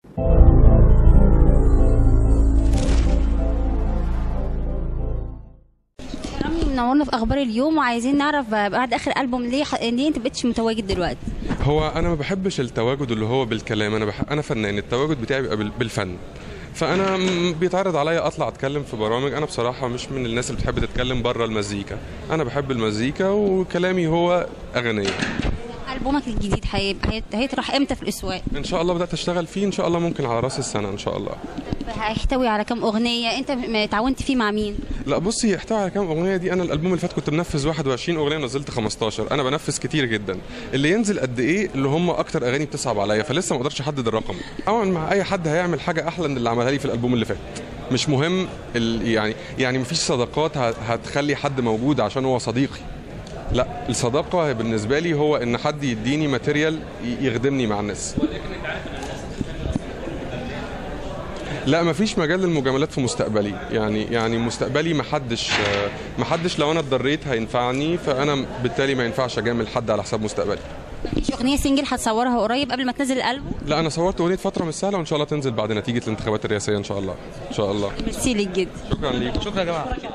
رامي منورنا في اخبار اليوم وعايزين نعرف بعد اخر البوم ليه ح... ليه انت بقتش متواجد دلوقتي هو انا ما بحبش التواجد اللي هو بالكلام انا بح... انا فنان التواجد بتاعي بيبقى بال- بالفن فانا م- بيتعرض عليا اطلع اتكلم في برامج انا بصراحه مش من الناس اللي بتحب تتكلم بره المزيكا انا بحب المزيكا وكلامي هو اغنيه البومك الجديد هيبقى هيت- هيطرح امتى في الاسواق ان شاء الله بدات اشتغل فيه ان شاء الله ممكن على راس السنه ان شاء الله طب هيحتوي على كام اغنيه انت م- اتعاونت فيه مع مين لا بصي يحتوي على كام اغنيه دي انا الالبوم اللي فات كنت منفذ 21 اغنيه ونزلت 15 انا بنفذ كتير جدا اللي ينزل قد ايه اللي هم اكتر اغاني بتصعب عليا فلسه ما اقدرش احدد الرقم طبعا مع اي حد هيعمل حاجه احلى من اللي عملها لي في الالبوم اللي فات مش مهم ال... يعني يعني مفيش صداقات ه- هتخلي حد موجود عشان هو صديقي لا الصداقه بالنسبه لي هو ان حد يديني ماتيريال ي- يخدمني مع الناس لا مفيش مجال للمجاملات في مستقبلي يعني يعني مستقبلي محدش محدش لو انا اتضريت هينفعني فانا بالتالي ما ينفعش اجامل حد على حساب مستقبلي مفيش اغنيه سنجل هتصورها قريب قبل ما تنزل الالبوم لا انا صورت اغنيه فتره مش سهله وان شاء الله تنزل بعد نتيجه الانتخابات الرئاسيه ان شاء الله ان شاء الله ميرسي ليك جدا شكرا ليك شكرا يا جماعه